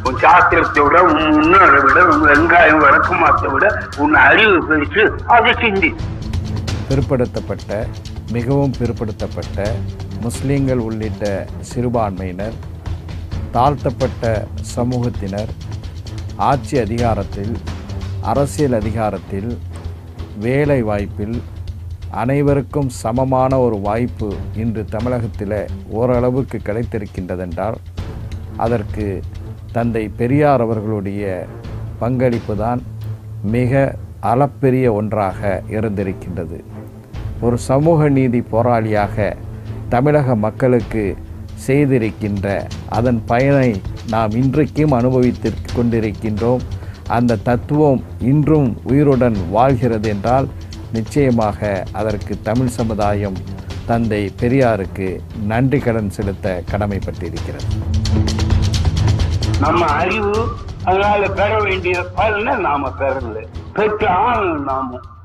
உன் சாஸ்திரத்தை விட உன் முன்னோரை விட உன் வெங்காயம் விளக்கமாத்தை விட உன் அறிவு பெருசு அதை சிந்தி பிற்படுத்தப்பட்ட மிகவும் பிற்படுத்தப்பட்ட முஸ்லீம்கள் உள்ளிட்ட சிறுபான்மையினர் தாழ்த்தப்பட்ட சமூகத்தினர் ஆட்சி அதிகாரத்தில் அரசியல் அதிகாரத்தில் வேலை வாய்ப்பில் அனைவருக்கும் சமமான ஒரு வாய்ப்பு இன்று தமிழகத்தில் ஓரளவுக்கு கிடைத்திருக்கின்றதென்றால் அதற்கு தந்தை பெரியார் அவர்களுடைய பங்களிப்பு தான் மிக அளப்பெரிய ஒன்றாக இருந்திருக்கின்றது ஒரு சமூக நீதி போராளியாக தமிழக மக்களுக்கு செய்திருக்கின்ற அதன் பயனை நாம் இன்றைக்கும் அனுபவித்து கொண்டிருக்கின்றோம் அந்த தத்துவம் இன்றும் உயிருடன் வாழ்கிறது என்றால் நிச்சயமாக அதற்கு தமிழ் சமுதாயம் தந்தை பெரியாருக்கு நன்றி கடன் செலுத்த கடமைப்பட்டிருக்கிறது நம்ம அறிவு அதனால பெற வேண்டிய பலனை நாம பெறல பெற்ற ஆள் நாம